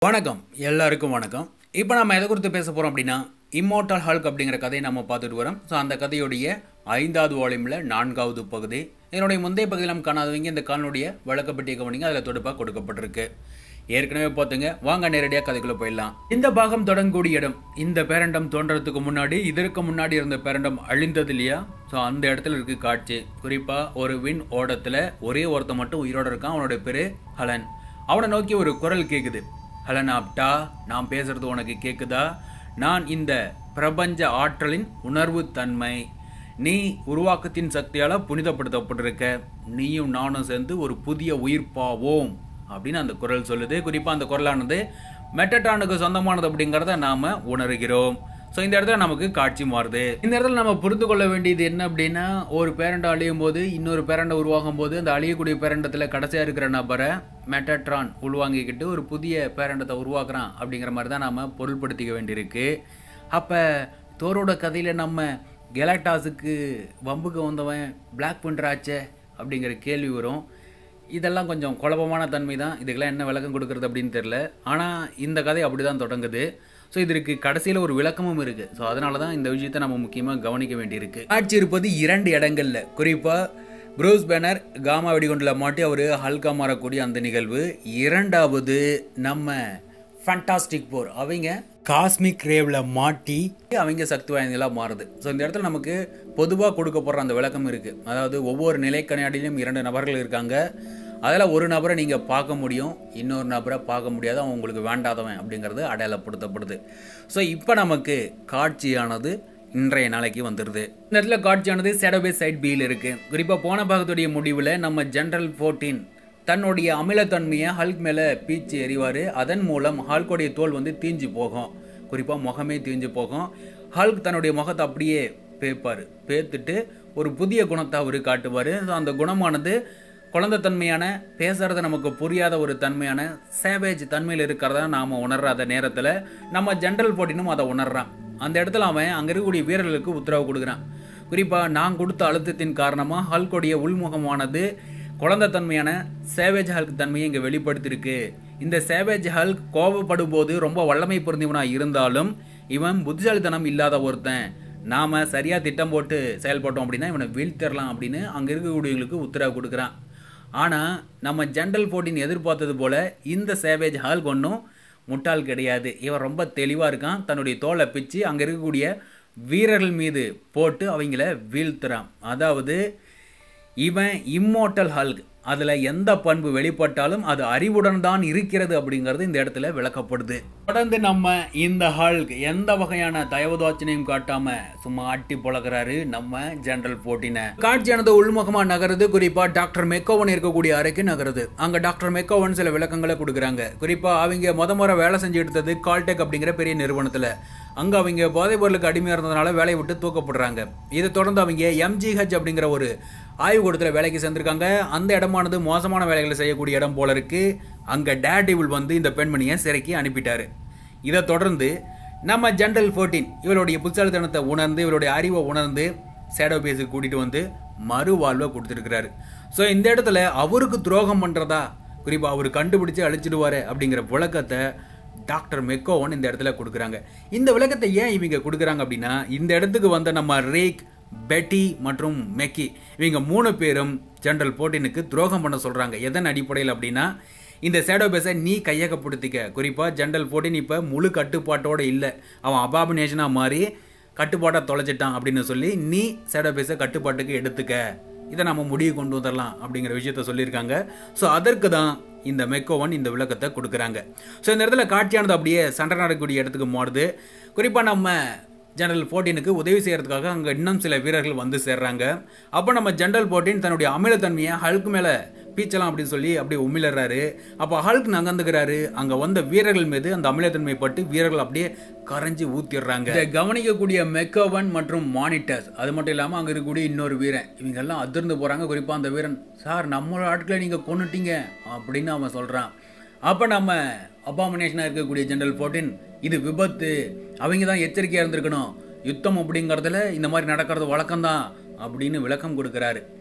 வணக்கம் எல்லாருக்கும் வணக்கம் இப்போ நம்ம எதை குறித்து பேச போகிறோம் அப்படின்னா இம்மோர்டல் ஹல்க் அப்படிங்கிற கதையை நம்ம பார்த்துட்டு வரோம் ஸோ அந்த கதையுடைய ஐந்தாவது வால்யூமில் நான்காவது பகுதி இதனுடைய முந்தைய பகுதியில் நம்ம காணாதவங்க இந்த காலனுடைய விளக்கப்பட்டியை கவனிங்க அதில் தொடுப்பாக கொடுக்கப்பட்டிருக்கு ஏற்கனவே பார்த்துங்க வாங்க நேரடியாக கதைக்குள்ளே போயிடலாம் இந்த பாகம் தொடங்கக்கூடிய இடம் இந்த பேரண்டம் தோன்றதுக்கு முன்னாடி இதற்கு முன்னாடி இருந்த பேரண்டம் அழிந்தது இல்லையா ஸோ அந்த இடத்துல இருக்கு காட்சி குறிப்பாக ஒரு வின் ஓடத்தில் ஒரே ஒருத்தன் மட்டும் உயிரோட இருக்கான் அவனோட பேர் ஹலன் அவனை நோக்கி ஒரு குரல் கேட்குது ஹலன் ஆப்டா நான் பேசுறது உனக்கு கேட்குதா நான் இந்த பிரபஞ்ச ஆற்றலின் உணர்வு தன்மை நீ உருவாக்கத்தின் சக்தியால் புனிதப்படுத்தப்பட்டிருக்க நீயும் நானும் சேர்ந்து ஒரு புதிய உயிர்ப்பாவோம் அப்படின்னு அந்த குரல் சொல்லுது குறிப்பாக அந்த குரலானது மெட்டட்ரானுக்கு சொந்தமானது அப்படிங்கிறத நாம் உணர்கிறோம் ஸோ இந்த இடத்துல நமக்கு காட்சி மாறுது இந்த இடத்துல நம்ம புரிந்து கொள்ள வேண்டியது என்ன அப்படின்னா ஒரு பேரண்டை அழியும் போது இன்னொரு பேரண்டை உருவாகும் போது அந்த அழியக்கூடிய பேரண்டத்தில் கடைசியாக இருக்கிற நபரை மெட்டட்ரான் உள்வாங்கிக்கிட்டு ஒரு புதிய பேரண்டத்தை உருவாக்குறான் அப்படிங்கிற மாதிரி தான் நாம் பொருள்படுத்திக்க வேண்டியிருக்கு அப்போ தோரோட கதையில் நம்ம கெலாக்டாஸுக்கு வம்புக்கு வந்தவன் பிளாக் பண்ணுறாச்சே அப்படிங்கிற கேள்வி வரும் இதெல்லாம் கொஞ்சம் குழப்பமான தன்மை தான் இதுக்கெல்லாம் என்ன விளக்கம் கொடுக்குறது அப்படின்னு தெரில ஆனால் இந்த கதை அப்படி தான் தொடங்குது ஸோ இதற்கு கடைசியில் ஒரு விளக்கமும் இருக்குது ஸோ அதனால தான் இந்த விஷயத்தை நம்ம முக்கியமாக கவனிக்க வேண்டியிருக்கு காட்சி இருப்பது இரண்டு இடங்களில் குறிப்பாக ப்ரூஸ் பேனர் காமா வெடிகுண்டில் மாட்டி அவர் ஹல்கா மாறக்கூடிய அந்த நிகழ்வு இரண்டாவது நம்ம ஃபண்டாஸ்டிக் போர் அவங்க காஸ்மிக் ரேவில் மாட்டி அவங்க சக்தி வாய்ந்தெல்லாம் மாறுது ஸோ இந்த இடத்துல நமக்கு பொதுவாக கொடுக்கப்படுற அந்த விளக்கம் இருக்குது அதாவது ஒவ்வொரு நிலைக்கணியாடியிலும் இரண்டு நபர்கள் இருக்காங்க அதில் ஒரு நபரை நீங்கள் பார்க்க முடியும் இன்னொரு நபரை பார்க்க முடியாது அவன் உங்களுக்கு வேண்டாதவன் அப்படிங்கிறது அடையாளப்படுத்தப்படுது ஸோ இப்போ நமக்கு காட்சியானது இன்றைய நாளைக்கு வந்துடுது இந்த இடத்துல காட்சியானது சேடோபே சைட் பியில் இருக்குது குறிப்பாக போன பாகத்துடைய முடிவில் நம்ம ஜென்ரல் ஃபோர்டீன் தன்னுடைய அமிலத்தன்மையை ஹல்க் மேலே பீச்சு எறிவார் அதன் மூலம் ஹல்கோடைய தோல் வந்து தீஞ்சு போகும் குறிப்பாக முகமே தீஞ்சு போகும் ஹல்க் தன்னுடைய முகத்தை அப்படியே பேப்பார் பேத்துட்டு ஒரு புதிய குணத்தை அவர் காட்டுவார் ஸோ அந்த குணமானது குழந்தைத்தன்மையான பேசுறது நமக்கு புரியாத ஒரு தன்மையான சேவேஜ் தன்மையில் இருக்கிறத நாம் உணர்றாத நேரத்தில் நம்ம ஜென்ரல் போட்டினும் அதை உணர்றான் அந்த இடத்துல அவன் அங்கே இருக்கக்கூடிய வீரர்களுக்கு உத்தரவு கொடுக்குறான் குறிப்பாக நான் கொடுத்த அழுத்தத்தின் காரணமாக ஹல்கோடைய உள்முகமானது குழந்தைத்தன்மையான சேவேஜ் ஹல்க் தன்மையை இங்கே வெளிப்படுத்தியிருக்கு இந்த சேவேஜ் ஹல்க் கோபப்படும் போது ரொம்ப வல்லமை பொருந்தியவனாக இருந்தாலும் இவன் புத்திசாலித்தனம் இல்லாத ஒருத்தன் நாம் சரியாக திட்டம் போட்டு செயல்பட்டோம் அப்படின்னா இவனை வீழ்த்திடலாம் அப்படின்னு அங்கே இருக்கக்கூடியவங்களுக்கு உத்தரவு கொடுக்குறான் ஆனால் நம்ம ஜென்ரல் போட்டின் எதிர்பார்த்தது போல் இந்த சேவேஜ் ஹல்க் ஒன்றும் முட்டாள் கிடையாது இவன் ரொம்ப தெளிவாக இருக்கான் தன்னுடைய தோலை பிச்சு அங்கே இருக்கக்கூடிய வீரர்கள் மீது போட்டு அவங்கள வீழ்த்துறான் அதாவது இவன் இம்மோட்டல் ஹல்க் அதில் எந்த பண்பு வெளிப்பட்டாலும் அது அறிவுடன் தான் இருக்கிறது அப்படிங்கிறது இந்த இடத்துல விளக்கப்படுது தொடர்ந்து நம்ம இந்த ஹல்க் எந்த வகையான தயவுதாட்சணையும் காட்டாம சும்மா அட்டி பழகிறாரு நம்ம ஜெனரல் போட்டின காட்சியானது உள்முகமா நகருது குறிப்பா டாக்டர் மெக்கோவன் இருக்கக்கூடிய அறைக்கு நகருது அங்க டாக்டர் மெக்கோவன் சில விளக்கங்களை கொடுக்குறாங்க குறிப்பா அவங்க முத முறை வேலை செஞ்சு எடுத்தது கால்டெக் அப்படிங்கிற பெரிய நிறுவனத்துல அங்கே அவங்க போதைப் பொருளுக்கு அடிமையாக இருந்ததுனால வேலையை விட்டு தூக்கப்படுறாங்க இதை தொடர்ந்து அவங்க எம்ஜிஹெச் அப்படிங்கிற ஒரு ஆய்வுக்கூடத்தில் வேலைக்கு சேர்ந்துருக்காங்க அந்த இடமானது மோசமான வேலைகளை செய்யக்கூடிய இடம் போல இருக்கு அங்கே டேடிவில் வந்து இந்த பெண்மணியை சிறைக்கு அனுப்பிட்டாரு இதை தொடர்ந்து நம்ம ஜென்ரல் ஃபோர்டீன் இவருடைய புத்தாலித்தனத்தை உணர்ந்து இவருடைய அறிவை உணர்ந்து சேடோ பேஸுக்கு கூட்டிகிட்டு வந்து மறுவாழ்வை கொடுத்துருக்கிறாரு ஸோ இந்த இடத்துல அவருக்கு துரோகம் பண்ணுறதா குறிப்பாக அவர் கண்டுபிடிச்சு அழிச்சிடுவாரு அப்படிங்கிற விளக்கத்தை டாக்டர் மெக்கோவன் இந்த இடத்துல கொடுக்குறாங்க இந்த விளக்கத்தை ஏன் இவங்க கொடுக்குறாங்க அப்படின்னா இந்த இடத்துக்கு வந்த நம்ம ரேக் பெட்டி மற்றும் மெக்கி இவங்க மூணு பேரும் ஜென்ரல் போர்டினுக்கு துரோகம் பண்ண சொல்கிறாங்க எதன் அடிப்படையில் அப்படின்னா இந்த சேடோ பேஸை நீ கையகப்படுத்திக்க குறிப்பாக ஜென்ரல் போர்டின் இப்போ முழு கட்டுப்பாட்டோடு இல்லை அவன் அபாபினேஷனாக மாறி கட்டுப்பாட்டை தொலைச்சிட்டான் அப்படின்னு சொல்லி நீ சேடோ பேஸை கட்டுப்பாட்டுக்கு எடுத்துக்க இதை நம்ம முடிவு கொண்டு வந்துடலாம் அப்படிங்கிற விஷயத்த சொல்லியிருக்காங்க ஸோ அதற்கு தான் இந்த மெக்கோவன் இந்த விளக்கத்தை கொடுக்குறாங்க ஸோ இந்த இடத்துல காட்சியானது அப்படியே சண்டை நடக்கக்கூடிய இடத்துக்கு மாறுது குறிப்பாக நம்ம ஜெனரல் போர்டீனுக்கு உதவி செய்கிறதுக்காக அங்கே இன்னும் சில வீரர்கள் வந்து சேர்றாங்க அப்போ நம்ம ஜெனரல் போர்டீன் தன்னுடைய அமிலத்தன்மையை ஹல்க் மேலே பீச்சலாம் அப்படின்னு சொல்லி அப்படியே உமிழறாரு அப்போ ஹல்க் நகர்ந்துக்கிறாரு அங்கே வந்த வீரர்கள் மீது அந்த அமிலத்தன்மை பட்டு வீரர்கள் அப்படியே கரைஞ்சி ஊத்திடுறாங்க இதை கவனிக்கக்கூடிய மெக்கோவன் மற்றும் மானிட்டர்ஸ் அது மட்டும் இல்லாமல் அங்கே இருக்கக்கூடிய இன்னொரு வீரன் இவங்க எல்லாம் அதிர்ந்து போகிறாங்க குறிப்பாக அந்த வீரன் சார் நம்மளோட ஆட்களை நீங்கள் கொண்டுட்டீங்க அப்படின்னு அவன் சொல்கிறான் அப்போ நம்ம அபாமினேஷனாக இருக்கக்கூடிய ஜெனரல் ஃபோர்டின் இது விபத்து அவங்க தான் எச்சரிக்கையாக இருந்திருக்கணும் யுத்தம் அப்படிங்கிறதுல இந்த மாதிரி நடக்கிறது வழக்கம்தான் அப்படின்னு விளக்கம் கொடுக்குறாரு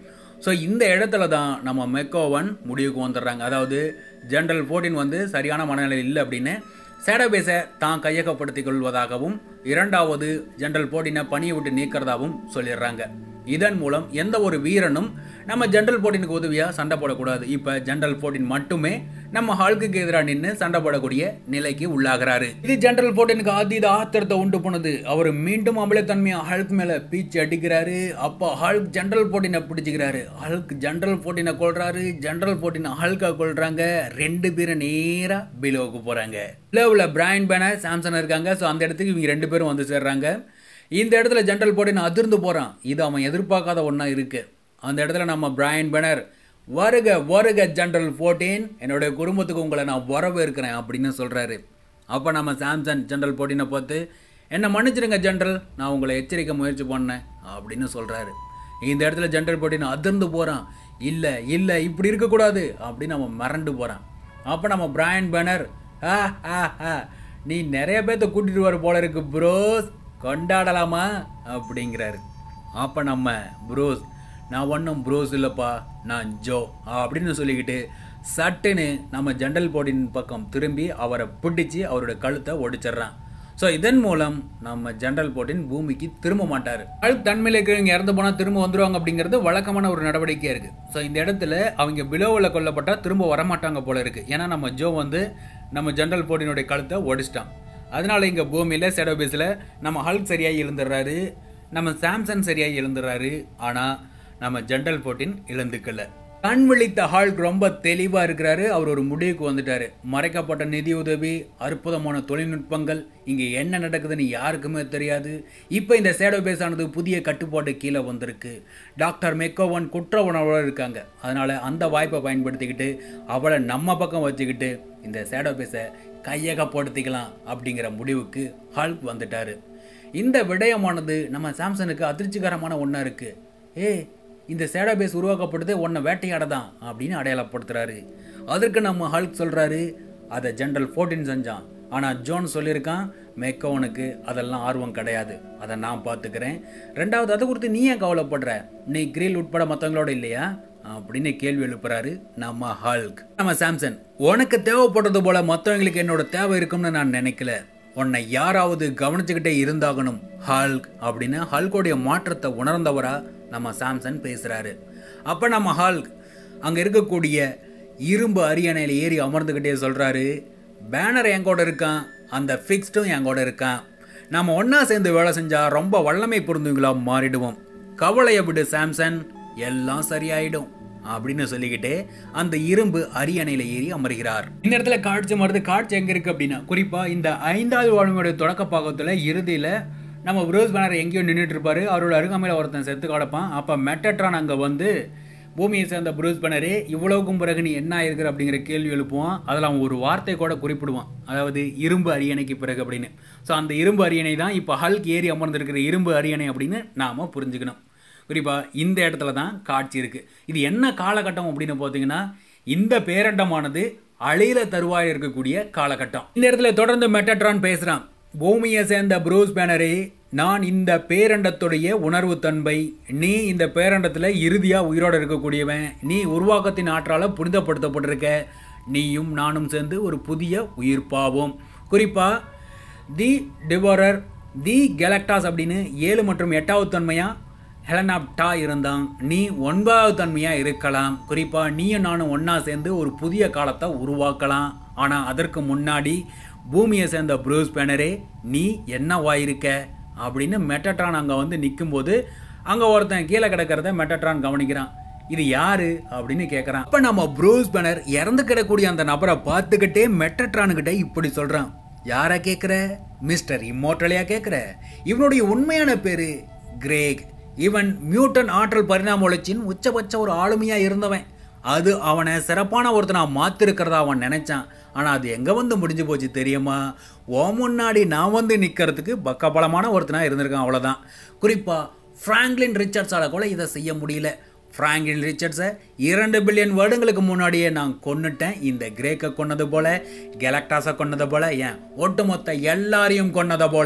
ஸோ இந்த இடத்துல தான் நம்ம மெக்கோவன் முடிவுக்கு வந்துடுறாங்க அதாவது ஜென்ரல் ஃபோர்டின் வந்து சரியான மனநிலை இல்லை அப்படின்னு சேடபேஸை தான் கையகப்படுத்திக் கொள்வதாகவும் இரண்டாவது ஜென்ரல் போட்டினை பணியை விட்டு நீக்கிறதாகவும் சொல்லிடுறாங்க இதன் மூலம் எந்த ஒரு வீரனும் நம்ம ஜென்ரல் போட்டினுக்கு உதவியாக சண்டை போடக்கூடாது இப்போ ஜென்ரல் போட்டின் மட்டுமே நம்ம ஹால்குக்கு எதிராக நின்று சண்டை போடக்கூடிய நிலைக்கு உள்ளாகிறாரு இது ஜென்ரல் போட்டினுக்கு அதீத ஆத்திரத்தை உண்டு பண்ணுது அவர் மீண்டும் அமலத்தன்மையை ஹல்க் மேலே பீச்சு அடிக்கிறாரு அப்போ ஹல்க் ஜென்ரல் போட்டினை பிடிச்சிக்கிறாரு ஹல்க் ஜென்ரல் போட்டினை கொள்றாரு ஜென்ரல் போட்டினை ஹல்கா கொள்றாங்க ரெண்டு பேரும் நேராக பிலோவுக்கு போகிறாங்க பிலோவில் பிரைன் பேனர் சாம்சன் இருக்காங்க ஸோ அந்த இடத்துக்கு இவங்க ரெண்டு பேரும் வந்து சேர்றாங்க இந்த இடத்துல ஜென்ரல் போட்டின் அதிர்ந்து போகிறான் இது அவன் எதிர்பார்க்காத ஒன்றா இருக்கு அந்த இடத்துல நம்ம பிரைன் பேனர் வருக வருக ஜென்ரல் ஃபோர்டீன் என்னுடைய குடும்பத்துக்கு உங்களை நான் வரவேற்கிறேன் அப்படின்னு சொல்கிறாரு அப்போ நம்ம சாம்சன் ஜென்ரல் போட்டினை பார்த்து என்னை மன்னிச்சிடுங்க ஜென்ரல் நான் உங்களை எச்சரிக்க முயற்சி பண்ணேன் அப்படின்னு சொல்கிறாரு இந்த இடத்துல ஜென்ரல் போட்டின் அதிர்ந்து போகிறான் இல்லை இல்லை இப்படி இருக்கக்கூடாது அப்படின்னு அவன் மிரண்டு போகிறான் அப்போ நம்ம பிரைன் பேனர் ஆ ஆ ஆ நீ நிறைய பேர்த்த கூட்டிட்டு வர போல இருக்கு ப்ரோஸ் கொண்டாடலாமா அப்படிங்கிறாரு அப்போ நம்ம ப்ரோஸ் நான் ஒன்றும் ப்ரோஸ் இல்லைப்பா நான் ஜோ அப்படின்னு சொல்லிக்கிட்டு சட்டுன்னு நம்ம ஜென்ரல் போர்டின் பக்கம் திரும்பி அவரை பிடிச்சி அவரோட கழுத்தை ஒடிச்சிடுறான் ஸோ இதன் மூலம் நம்ம ஜென்ரல் போர்டின் பூமிக்கு திரும்ப மாட்டார் அழுக்கு தன்மையில் இருக்கிறவங்க இறந்து போனால் திரும்ப வந்துருவாங்க அப்படிங்கிறது வழக்கமான ஒரு நடவடிக்கையாக இருக்குது ஸோ இந்த இடத்துல அவங்க பிலோவில் கொல்லப்பட்டால் திரும்ப வரமாட்டாங்க போல இருக்குது ஏன்னா நம்ம ஜோ வந்து நம்ம ஜென்ரல் போர்டினுடைய கழுத்தை ஒடிச்சிட்டான் அதனால இங்கே பூமியில் செடோபேஸில் நம்ம ஹல்க் சரியாகி எழுந்துடுறாரு நம்ம சாம்சங் சரியாகி எழுந்துடுறாரு ஆனால் நம்ம ஜென்ரல் போர்டின் இழந்துக்கல கண் விழித்த ஹால்க் ரொம்ப தெளிவாக இருக்கிறாரு அவர் ஒரு முடிவுக்கு வந்துட்டாரு மறைக்கப்பட்ட நிதி உதவி அற்புதமான தொழில்நுட்பங்கள் இங்கே என்ன நடக்குதுன்னு யாருக்குமே தெரியாது இப்போ இந்த சேடோ பேஸ் ஆனது புதிய கட்டுப்பாடு கீழே வந்திருக்கு டாக்டர் மெக்கோவன் குற்ற உணர்வோடு இருக்காங்க அதனால் அந்த வாய்ப்பை பயன்படுத்திக்கிட்டு அவளை நம்ம பக்கம் வச்சுக்கிட்டு இந்த சேடோ பேஸை கையகப்படுத்திக்கலாம் அப்படிங்கிற முடிவுக்கு ஹால்க் வந்துட்டாரு இந்த விடயமானது நம்ம சாம்சனுக்கு அதிர்ச்சிகரமான ஒன்றா இருக்குது ஏ இந்த சேடாபேஸ் உருவாக்கப்படுது உன்னை வேட்டையாட தான் அப்படின்னு அடையாளப்படுத்துறாரு அதற்கு நம்ம ஹல்க் சொல்கிறாரு அதை ஜென்ரல் ஃபோர்டின் செஞ்சான் ஆனால் ஜோன் சொல்லியிருக்கான் மெக்கோவனுக்கு அதெல்லாம் ஆர்வம் கிடையாது அதை நான் பார்த்துக்கிறேன் ரெண்டாவது அதை குறித்து நீ ஏன் கவலைப்படுற நீ கிரில் உட்பட மற்றவங்களோட இல்லையா அப்படின்னு கேள்வி எழுப்புறாரு நம்ம ஹல்க் நம்ம சாம்சன் உனக்கு தேவைப்படுறது போல மற்றவங்களுக்கு என்னோட தேவை இருக்கும்னு நான் நினைக்கல உன்னை யாராவது கவனிச்சுக்கிட்டே இருந்தாகணும் ஹல்க் அப்படின்னு ஹல்கோடைய மாற்றத்தை உணர்ந்தவரா நம்ம சாம்சன் பேசுகிறாரு அப்போ நம்ம ஹல்க் அங்கே இருக்கக்கூடிய இரும்பு அரியணையில் ஏறி அமர்ந்துக்கிட்டே சொல்கிறாரு பேனர் என் கூட இருக்கான் அந்த ஃபிக்ஸ்டும் என் கூட இருக்கான் நம்ம ஒன்றா சேர்ந்து வேலை செஞ்சால் ரொம்ப வல்லமை பொருந்துங்களா மாறிடுவோம் கவலையை விடு சாம்சன் எல்லாம் சரியாயிடும் அப்படின்னு சொல்லிக்கிட்டு அந்த இரும்பு அரியணையில் ஏறி அமர்கிறார் இந்த இடத்துல காட்சி மருந்து காட்சி எங்கே இருக்குது அப்படின்னா குறிப்பாக இந்த ஐந்தாவது வாழ்மையுடைய தொடக்க பாகத்தில் இறுதியில் நம்ம ப்ரூஸ் பேனர் எங்கேயோ நின்றுட்டு இருப்பாரு அவரோட அருகாமையில் ஒருத்தன் செத்து கிடப்பான் அப்போ மெட்டட்ரான் அங்கே வந்து பூமியை சேர்ந்த ப்ரூஸ் பேனரே இவ்வளவுக்கும் பிறகு நீ என்ன ஆயிருக்கிற அப்படிங்கிற கேள்வி எழுப்புவான் அதில் அவன் ஒரு வார்த்தை கூட குறிப்பிடுவான் அதாவது இரும்பு அரியணைக்கு பிறகு அப்படின்னு ஸோ அந்த இரும்பு அரியணை தான் இப்போ ஹல்க் ஏறி அமர்ந்திருக்கிற இரும்பு அரியணை அப்படின்னு நாம் புரிஞ்சுக்கணும் குறிப்பாக இந்த இடத்துல தான் காட்சி இருக்குது இது என்ன காலகட்டம் அப்படின்னு பார்த்தீங்கன்னா இந்த பேரண்டமானது அழியில தருவாய் இருக்கக்கூடிய காலகட்டம் இந்த இடத்துல தொடர்ந்து மெட்டட்ரான் பேசுகிறான் பூமியை சேர்ந்த ப்ரூஸ் பேனரே நான் இந்த பேரண்டத்துடைய உணர்வு தன்மை நீ இந்த பேரண்டத்தில் இறுதியாக உயிரோடு இருக்கக்கூடியவன் நீ உருவாக்கத்தின் ஆற்றால் புனிதப்படுத்தப்பட்டிருக்க நீயும் நானும் சேர்ந்து ஒரு புதிய உயிர் பாவோம் குறிப்பாக தி டிவோரர் தி கெலக்டாஸ் அப்படின்னு ஏழு மற்றும் எட்டாவது தன்மையாக ஹெலனாப்டா இருந்தான் நீ ஒன்பதாவது தன்மையாக இருக்கலாம் குறிப்பாக நீயும் நானும் ஒன்றா சேர்ந்து ஒரு புதிய காலத்தை உருவாக்கலாம் ஆனால் அதற்கு முன்னாடி பூமியை சேர்ந்த ப்ரூஸ் பேனரே நீ என்னவாயிருக்க அப்படின்னு மெட்டட்ரான் அங்கே வந்து நிற்கும்போது அங்கே ஒருத்தன் கீழே கிடக்கிறத மெட்டட்ரான் கவனிக்கிறான் இது யாரு அப்படின்னு கேட்குறான் அப்போ நம்ம ப்ரூஸ் பேனர் இறந்து கிடக்கூடிய அந்த நபரை பார்த்துக்கிட்டே மெட்டட்ரானுக்கிட்ட இப்படி சொல்கிறான் யாரை கேட்குற மிஸ்டர் இம்மோட்டலையா கேட்குற இவனுடைய உண்மையான பேர் கிரேக் இவன் மியூட்டன் ஆற்றல் பரிணாம வளர்ச்சியின் உச்சபட்ச ஒரு ஆளுமையாக இருந்தவன் அது அவனை சிறப்பான ஒருத்தனா மாற்றிருக்கிறதா அவன் நினைச்சான் ஆனால் அது எங்கே வந்து முடிஞ்சு போச்சு தெரியுமா ஓ முன்னாடி நான் வந்து நிற்கிறதுக்கு பக்கபலமான ஒருத்தனா இருந்திருக்கான் அவ்வளோதான் குறிப்பாக ஃப்ராங்க்லின் ரிச்சர்ட்ஸால் கூட இதை செய்ய முடியல ஃப்ராங்க்லின் ரிச்சர்ட்ஸை இரண்டு பில்லியன் வருடங்களுக்கு முன்னாடியே நான் கொன்னுட்டேன் இந்த கிரேக்கை கொன்னது போல கெலக்டாஸை கொன்னது போல ஏன் ஒட்டுமொத்த எல்லாரையும் கொன்னதை போல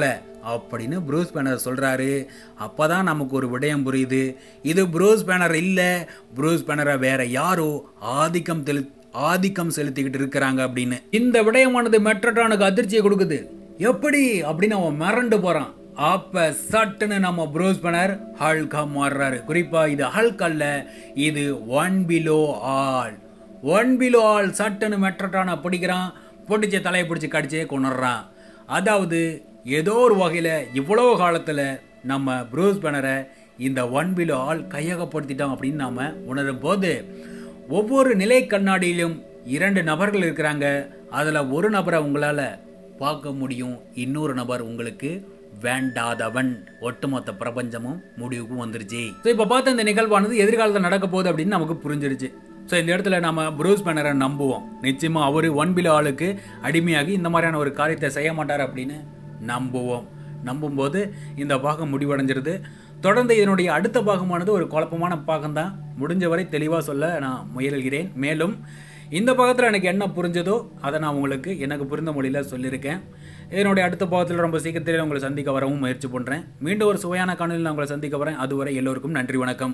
அப்படின்னு ப்ரூஸ் பேனர் சொல்கிறாரு அப்போ தான் நமக்கு ஒரு விடயம் புரியுது இது ப்ரூஸ் பேனர் இல்லை ப்ரூஸ் பேனரை வேற யாரோ ஆதிக்கம் தெளி ஆதிக்கம் செலுத்திக்கிட்டு இருக்கிறாங்க அப்படின்னு இந்த விடயமானது மெட்ரட்டானுக்கு அதிர்ச்சியை கொடுக்குது எப்படி அப்படின்னு அவன் மிரண்டு போகிறான் அப்ப சட்டுன்னு நம்ம ப்ரூஸ் பேனர் ஹல்கா மாறுறாரு குறிப்பா இது ஹல்க் அல்ல இது one below all one below all சட்டுன்னு மெட்ரட்டான பிடிக்கிறான் பிடிச்ச தலையை பிடிச்சி கடிச்சே கொண்டுறான் அதாவது ஏதோ ஒரு வகையில் இவ்வளோ காலத்தில் நம்ம ப்ரூஸ் பேனரை இந்த ஒன் பிலோ ஆல் கையகப்படுத்திட்டோம் அப்படின்னு நாம் உணரும் போது ஒவ்வொரு நிலை கண்ணாடியிலும் இரண்டு நபர்கள் இருக்கிறாங்க அதில் ஒரு நபரை உங்களால் பார்க்க முடியும் இன்னொரு நபர் உங்களுக்கு வேண்டாதவன் ஒட்டுமொத்த பிரபஞ்சமும் முடிவுக்கு வந்துருச்சு ஸோ இப்போ பார்த்த இந்த நிகழ்வானது எதிர்காலத்தில் நடக்க போகுது அப்படின்னு நமக்கு புரிஞ்சிருச்சு ஸோ இந்த இடத்துல நம்ம ப்ரூஸ் பேனரை நம்புவோம் நிச்சயமாக அவர் ஒன் பிலோ ஆளுக்கு அடிமையாகி இந்த மாதிரியான ஒரு காரியத்தை செய்ய மாட்டார் அப்படின்னு நம்புவோம் நம்பும்போது இந்த பாகம் முடிவடைஞ்சிருது தொடர்ந்து இதனுடைய அடுத்த பாகமானது ஒரு குழப்பமான பாகம்தான் முடிஞ்சவரை தெளிவாக சொல்ல நான் முயல்கிறேன் மேலும் இந்த பாகத்தில் எனக்கு என்ன புரிஞ்சதோ அதை நான் உங்களுக்கு எனக்கு புரிந்த மொழியில் சொல்லியிருக்கேன் இதனுடைய அடுத்த பாகத்தில் ரொம்ப சீக்கிரத்தில் உங்களை சந்திக்க வரவும் முயற்சி பண்ணுறேன் மீண்டும் ஒரு சுவையான காணொலியில் நான் உங்களை சந்திக்க வரேன் அதுவரை எல்லோருக்கும் நன்றி வணக்கம்